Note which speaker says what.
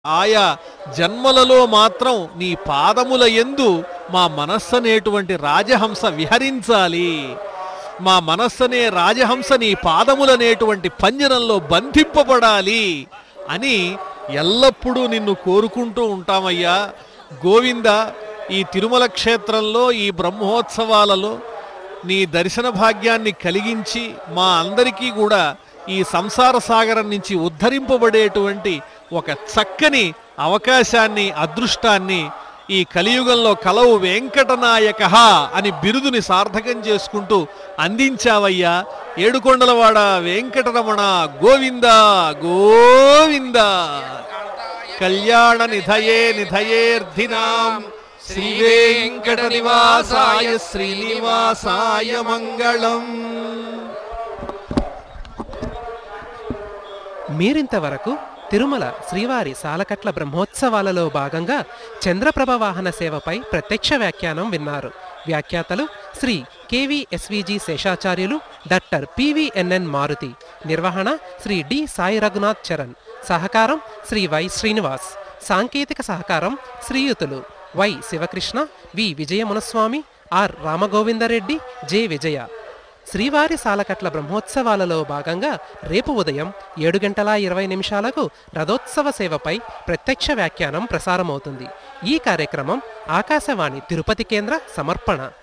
Speaker 1: ఆయా జన్మలలో మాత్రం నీ పాదముల యందు మా మనస్సనేటువంటి రాజహంస విహరించాలి మా మనస్సనే రాజహంస నీ పాదములనేటువంటి పంజరంలో బంధింపబడాలి అని ఎల్లప్పుడూ నిన్ను కోరుకుంటూ ఉంటామయ్యా గోవింద ఈ తిరుమల క్షేత్రంలో ఈ బ్రహ్మోత్సవాలలో నీ దర్శన భాగ్యాన్ని కలిగించి మా అందరికీ కూడా ఈ సంసార సాగరం నుంచి ఉద్ధరింపబడేటువంటి ఒక చక్కని అవకాశాన్ని అదృష్టాన్ని ఈ కలియుగంలో కలవు వెంకటనాయక అని బిరుదుని సార్థకం చేసుకుంటూ అందించావయ్యా ఏడుకొండలవాడ వెంకటరమణ గోవింద గోవింద కళ్యాణ నిధయే నిధయేర్ధినాం శ్రీ వెంకట నివాసాయ శ్రీనివాసాయ మంగళం
Speaker 2: మీరింతవరకు తిరుమల శ్రీవారి సాలకట్ల బ్రహ్మోత్సవాలలో భాగంగా చంద్రప్రభ వాహన సేవపై ప్రత్యక్ష వ్యాఖ్యానం విన్నారు వ్యాఖ్యాతలు Shri KVSVG Seshacharyulu doctor PVNN Maruthi నిర్వహణ శ్రీ డి సాయి రఘునాథ్ చరణ్ సహకారం శ్రీ వై శ్రీనివాస్ సాంకేతిక సహకారం శ్రీయుతులు Y Sivakrishna V Vijayamunaswamy R Ramagovindareddy J Vijaya శ్రీవారి సాలకట్ల బ్రహ్మోత్సవాలలో భాగంగా రేపు ఉదయం ఏడు గంటల ఇరవై నిమిషాలకు రథోత్సవ సేవపై ప్రత్యక్ష వ్యాఖ్యానం ప్రసారమవుతుంది ఈ కార్యక్రమం ఆకాశవాణి తిరుపతి కేంద్ర సమర్పణ